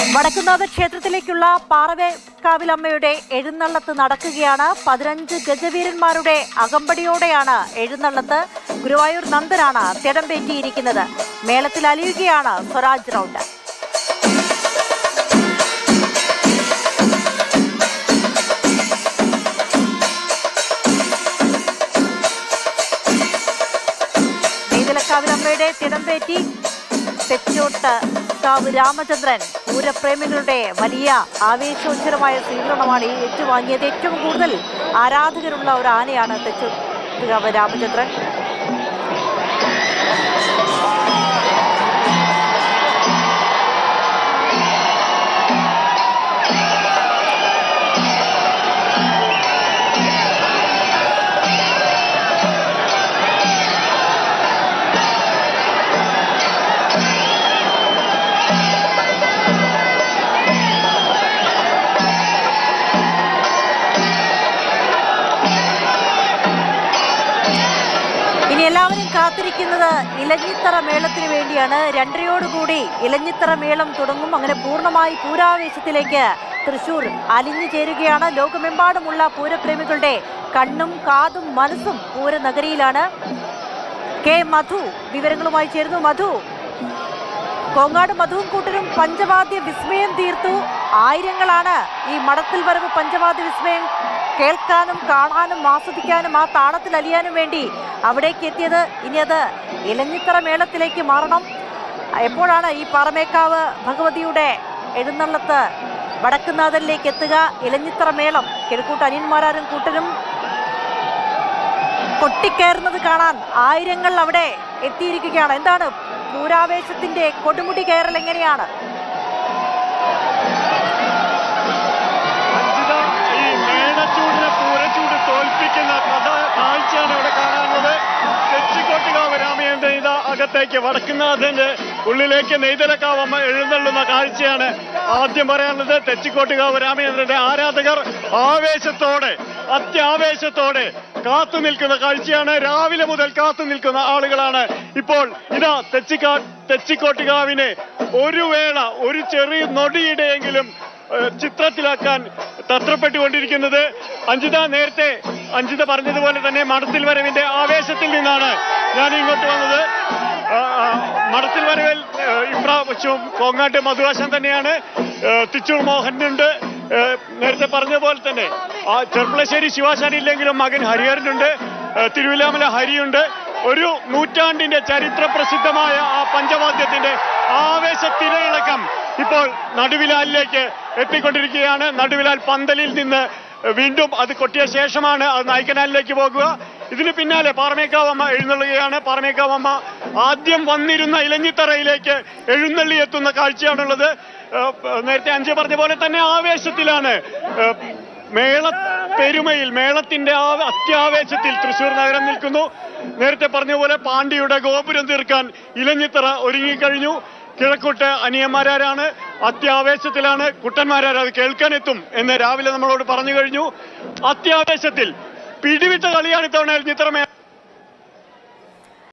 വടക്കുന്നാഥ ക്ഷേത്രത്തിലേക്കുള്ള പാറവേക്കാവിലമ്മയുടെ എഴുന്നള്ളത്ത് നടക്കുകയാണ് പതിനഞ്ച് ഗജവീരന്മാരുടെ അകമ്പടിയോടെയാണ് എഴുന്നള്ളത്ത് ഗുരുവായൂർ നന്ദനാണ് തിടമ്പേറ്റിയിരിക്കുന്നത് മേളത്തിൽ അലിയുകയാണ് സ്വരാജ് റൗണ്ട് നെയ്തലക്കാവിലമ്മയുടെ തിടമ്പേറ്റി തെച്ചോട്ട് കാവ് രാമചന്ദ്രൻ പൂരപ്രേമികളുടെ വലിയ ആവേശോജ്വലമായ സ്വീകരണമാണ് ഈ ഏറ്റുവാങ്ങിയത് ഏറ്റവും കൂടുതൽ ആരാധകരുള്ള ഒരു ആനയാണ് തെച്ചോട്ടുകാവ് രാമചന്ദ്രൻ ഇനി എല്ലാവരും കാത്തിരിക്കുന്നത് ഇലഞ്ഞിത്തറ മേളത്തിന് വേണ്ടിയാണ് രണ്ടരയോടുകൂടി ഇലഞ്ഞിത്തറ മേളം തുടങ്ങും അങ്ങനെ പൂർണ്ണമായി പൂരാവേശത്തിലേക്ക് തൃശൂർ അലിഞ്ഞു ചേരുകയാണ് ലോകമെമ്പാടുമുള്ള പൂരപ്രേമികളുടെ കണ്ണും കാതും മനസ്സും പൂരനഗരിയിലാണ് കെ മധു വിവരങ്ങളുമായി ചേരുന്നു മധു കോങ്ങാട് മധുവും കൂട്ടരും പഞ്ചവാദ്യ വിസ്മയം തീർത്തു ആയിരങ്ങളാണ് ഈ മടത്തിൽ വരവ് പഞ്ചവാദ്യ വിസ്മയം കേൾക്കാനും കാണാനും ആസ്വദിക്കാനും ആ താളത്തിൽ അലിയാനും വേണ്ടി അവിടേക്ക് എത്തിയത് ഇനി അത് ഇലഞ്ഞിത്തറ മേളത്തിലേക്ക് മാറണം എപ്പോഴാണ് ഈ പാറമേക്കാവ് ഭഗവതിയുടെ എഴുന്നള്ളത്ത് വടക്കുന്നാഥനിലേക്ക് എത്തുക ഇലഞ്ഞിത്തറ മേളം കിഴക്കൂട്ട് അനിയന്മാരും കൂട്ടരും കൊട്ടിക്കയറുന്നത് കാണാൻ ആയിരങ്ങൾ അവിടെ എത്തിയിരിക്കുകയാണ് എന്താണ് പൂരാവേശത്തിന്റെ കൊടുമുടി കയറൽ എങ്ങനെയാണ് അഞ്ജിത ഈ മേടച്ചൂടിനെ പൂരച്ചൂട് തോൽപ്പിക്കുന്ന കഥ കാഴ്ചയാണ് ഇവിടെ കാണാനുള്ളത് തെച്ചിക്കോട്ടുകാവ് രാമചന്ദ്രൻ ഇതാ അകത്തേക്ക് വടക്കുന്നാഥന്റെ ഉള്ളിലേക്ക് നെയ്തലക്കാവമ്മ എഴുന്നള്ളുന്ന കാഴ്ചയാണ് ആദ്യം പറയാനുള്ളത് തെച്ചിക്കോട്ടുകാവ് രാമചന്ദ്രന്റെ ആരാധകർ ആവേശത്തോടെ അത്യാവേശത്തോടെ കാത്തു നിൽക്കുന്ന കാഴ്ചയാണ് രാവിലെ മുതൽ കാത്തു നിൽക്കുന്ന ആളുകളാണ് ഇപ്പോൾ ഇതാ തെച്ചിക്കാ തെച്ചിക്കോട്ടുകാവിനെ ഒരു വേള ഒരു ചെറിയ നൊടിയിടെയെങ്കിലും ഏഹ് ചിത്രത്തിലാക്കാൻ തത്രപ്പെട്ടുകൊണ്ടിരിക്കുന്നത് അഞ്ജിത നേരത്തെ അഞ്ജിത പറഞ്ഞതുപോലെ തന്നെ മടത്തിൽ വരവിന്റെ ആവേശത്തിൽ നിന്നാണ് ഞാൻ ഇങ്ങോട്ട് വന്നത് ആ, ആ, മടത്തിൽ വരവിൽ ഏഹ് ഇപ്രാവശ്യവും കോങ്ങാട്ട് മധുവാശൻ തന്നെയാണ് ഏഹ് തിച്ചൂർ മോഹനുണ്ട് ഏഹ് നേരത്തെ പറഞ്ഞ പോലെ തന്നെ ആ ചെർപ്പളശ്ശേരി ശിവാശാനി ഇല്ലെങ്കിലും മകൻ ഹരിഹരനുണ്ട് ഏഹ് തിരുവില്ലാമല ഹരിയുണ്ട് ഒരു നൂറ്റാണ്ടിന്റെ ചരിത്ര പ്രസിദ്ധമായ ആ പഞ്ചവാദ്യത്തിന്റെ ആവേശത്തിരയിളക്കം ഇപ്പോൾ നടുവിലാലിലേക്ക് എത്തിക്കൊണ്ടിരിക്കുകയാണ് നടുവിലാൽ പന്തലിൽ നിന്ന് വീണ്ടും അത് കൊട്ടിയ ശേഷമാണ് അത് നായ്ക്കനാലിലേക്ക് പോകുക ഇതിന് പിന്നാലെ പാറമേക്കാവമ്മ എഴുന്നള്ളുകയാണ് പാറമേക്കാവമ്മ ആദ്യം വന്നിരുന്ന ഇലഞ്ഞിത്തറയിലേക്ക് എഴുന്നള്ളി എത്തുന്ന കാഴ്ചയാണുള്ളത് ഏഹ് നേരത്തെ അഞ്ച് പറഞ്ഞ പോലെ തന്നെ ആവേശത്തിലാണ് ഏഹ് മേള പെരുമയിൽ മേളത്തിന്റെ ആ അത്യാവേശത്തിൽ തൃശൂർ നഗരം നിൽക്കുന്നു നേരത്തെ പറഞ്ഞ പോലെ പാണ്ഡ്യയുടെ ഗോപുരം തീർക്കാൻ ഇലഞ്ഞിത്തറ ഒരുങ്ങിക്കഴിഞ്ഞു കിഴക്കൂട്ട് അനിയന്മാരാരാണ് അത്യാവേശത്തിലാണ് കുട്ടന്മാരാർ അത് കേൾക്കാനെത്തും എന്ന് രാവിലെ നമ്മളോട് പറഞ്ഞു കഴിഞ്ഞു അത്യാവേശത്തിൽ പിടിവിട്ട കളിയാണ് ഇത്തവണ ഇലഞ്ഞിത്തറ മേള